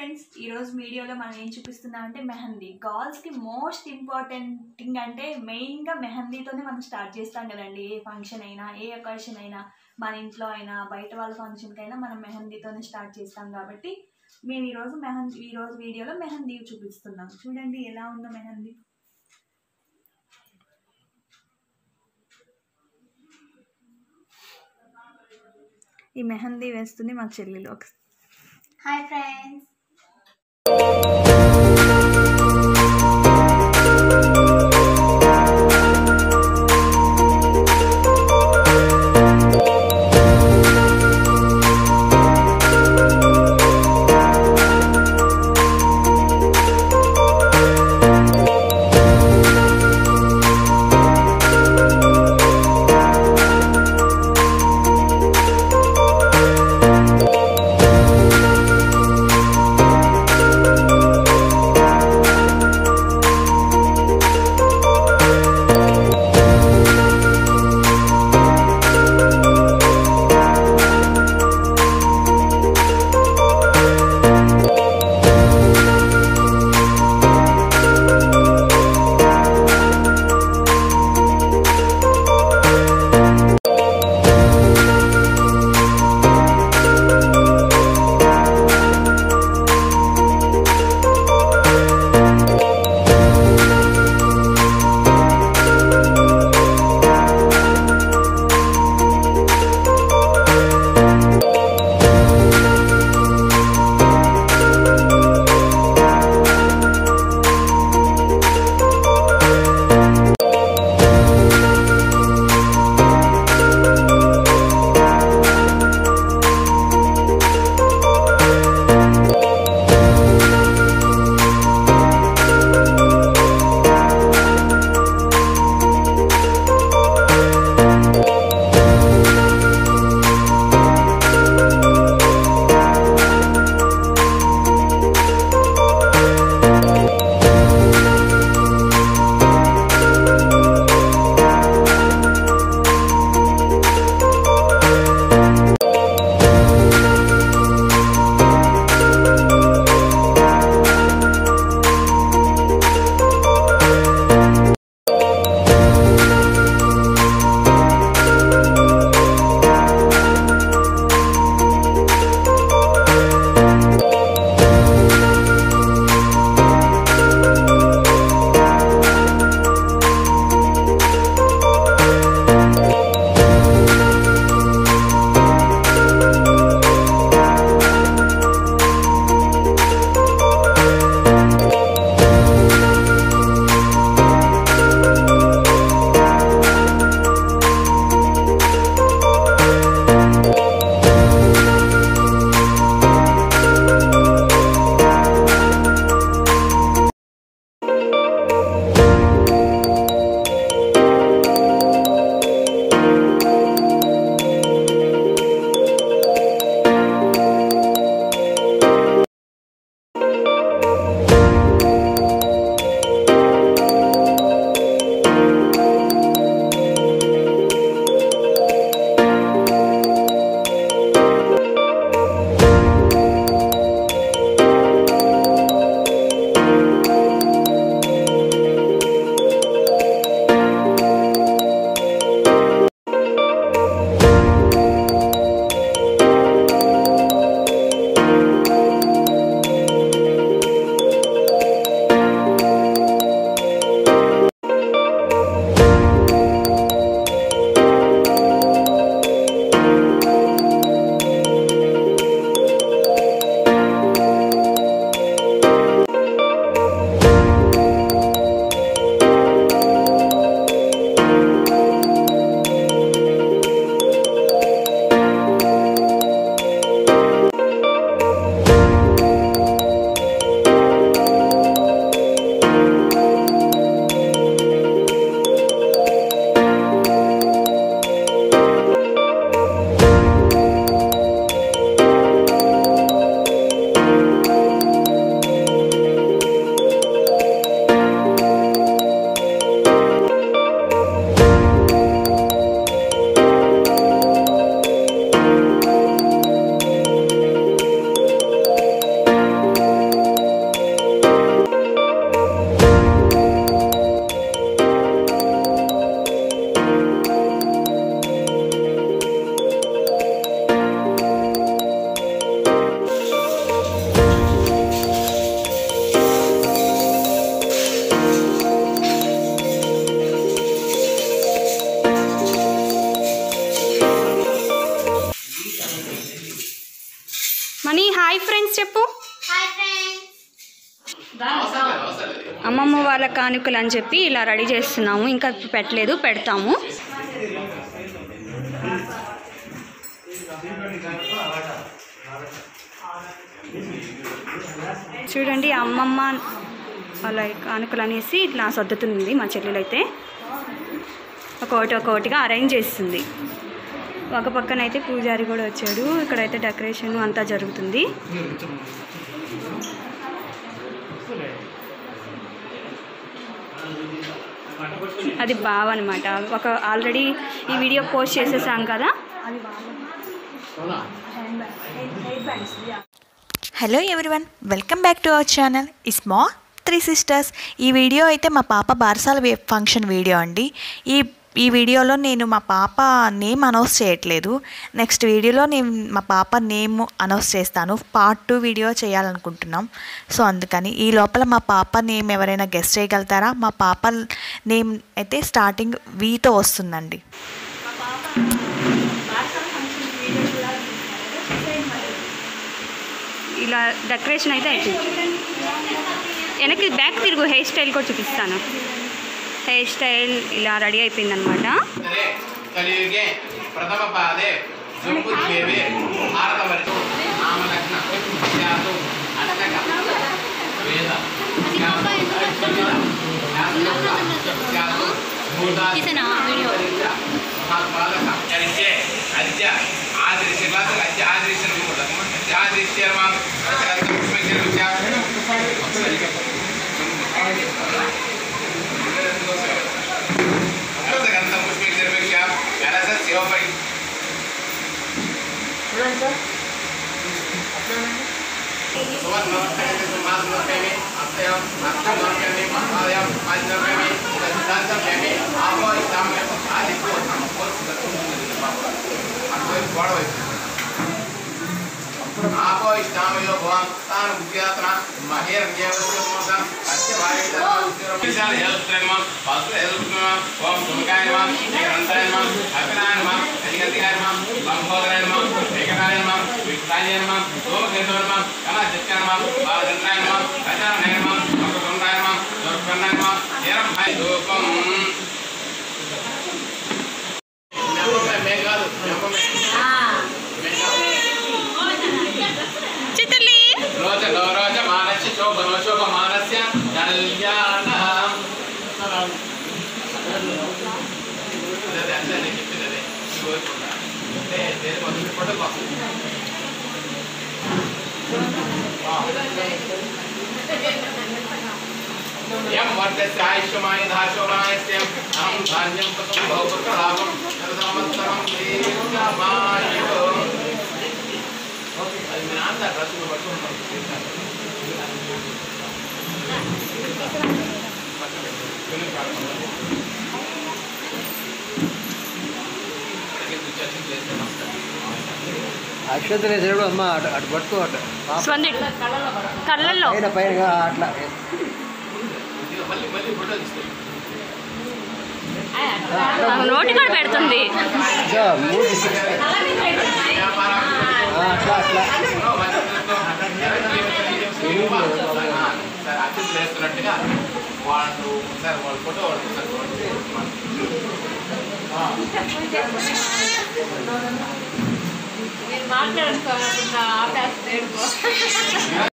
friends ఈరోజు వీడియోలో మనం ఏం చూపిస్తున్నాం అంటే మెహందీ గర్ల్స్కి మోస్ట్ ఇంపార్టెంట్ థింగ్ అంటే మెయిన్గా మెహందీతోనే మనం స్టార్ట్ చేస్తాం కదండి ఏ ఫంక్షన్ అయినా ఏ ఒకేషన్ అయినా మన ఇంట్లో అయినా బయట వాళ్ళ ఫంక్షన్కి అయినా మనం మెహందీతోనే స్టార్ట్ చేస్తాం కాబట్టి మేము ఈరోజు మెహందీ ఈరోజు వీడియోలో మెహందీ చూపిస్తున్నాం చూడండి ఎలా ఉందో మెహందీ ఈ మెహందీ వేస్తుంది మా చెల్లెలు ఒక హాయ్ ఫ్రెండ్స్ ఈ మనీ హాయ్ ఫ్రెండ్స్ చెప్పు హాయ్ ఫ్రెండ్స్ అమ్మమ్మ వాళ్ళ కానుకలు అని చెప్పి ఇలా రెడీ చేస్తున్నాము ఇంకా పెట్టలేదు పెడతాము చూడండి అమ్మమ్మ వాళ్ళ కానుకలు అనేసి ఇట్లా సర్దుతుంది మా చెల్లెలైతే ఒక్కొక్కటి ఒక్కొక్కటిగా అరేంజ్ చేస్తుంది ఒక పక్కన అయితే పూజారి కూడా వచ్చాడు ఇక్కడైతే డెకరేషన్ అంతా జరుగుతుంది అది బావ అనమాట ఒక ఆల్రెడీ ఈ వీడియో పోస్ట్ చేసేసాం కదా అది hello everyone welcome back to our channel Isma three sisters ఈ వీడియో అయితే మా పాప బారసాల వే- ఫంక్షన్ వీడియో అండి ఈ ఈ వీడియోలో నేను మా పాప నేమ్ అనౌన్స్ చేయట్లేదు నెక్స్ట్ వీడియోలో నేను మా పాప నేమ్ అనౌన్స్ చేస్తాను పార్ట్ టూ వీడియో చేయాలనుకుంటున్నాం సో అందుకని ఈ లోపల మా పాప నేమ్ ఎవరైనా గెస్ట్ చేయగలుగుతారా మా పాప నేమ్ అయితే స్టార్టింగ్ వీతో వస్తుందండి ఇలా డెకరేషన్ అయితే అయిపోయింది వెనక్కి బ్యాక్ తిరుగు హెయిర్ స్టైల్ కూడా చూపిస్తాను హెయిర్ స్టైల్ ఇలా రెడీ అయిపోయింది అనమాట रे कलियुगे प्रथम पादे जम्बुद्वीपे भारतवर्षो नामलग्न स्यातु अष्टक वेद स्यातु महात्मालक चरित्रे अद्य आदृश्य क्लास अद्य आदृश्य आदृश्य मां गंधं पुष्पैर्निर्मिष्य कलशस्य उपरि सुवर्णमस्तके सुमासमस्तके अर्थयं अर्थमस्तके महालयं पाञ्चमेमि दन्तान्तमेमि आपो इष्टाम्य आदित्यो आपो इष्टामयो भवान् तान् बुद्ध्यात्मा महेर्देवस्य मोदं अस्य वायुधर्मं विशाल हेल्प्रेमं वासु हेल्प्रेमं ओम सुमकाय नमः निरन्ताय नमः अग्नाय नमः अधिगतिकाय नमः लंबोदराय नमः एककाय नमः विष्टाय नमः सोमकेतु नमः कमलजत्याय नमः बालचन्द्राय नमः अचारणाय नमः मकरकुण्डाय नमः दुर्गन्धाय नमः निरं भाई धूपम् మేఘాలు మేఘాలు చిత్రలి रोच गौरोच मानस्य शोभनो शोभमानस्य कल्याणम् అదే అదే నేను చెప్పింది అదే కోరుకుంటా అంటే దేని మొదటి ఫోటో కోసం ఎం వర్ధస్య ఆయుష్యమాయ దాశోమాయస్యం అహం ధాన్యం పతం బహుపుత్రలాభం సంవత్సరం దీర్ఘమాయు అది మీ నాన్న డ్రెస్సులు పట్టుకుంటాం అక్షంతలు వేసేటప్పుడు అమ్మ అటు అటు పట్టుకో అటు పాప స్వంది కళ్ళల్లో పైన పైన అట్లా మళ్ళీ మళ్ళీ ఫోటో తీస్తాయి నాకు నోటి కూడా పెడుతుంది సో, మూడు ఆ, అట్లా అట్లా సార్ అతిథులు వేస్తున్నట్టుగా వాళ్ళు సార్ వాళ్ళ ఫోటో వాళ్ళు సార్ మీరు మాట్లాడుకోవాలనుకున్న ఆపేస్తే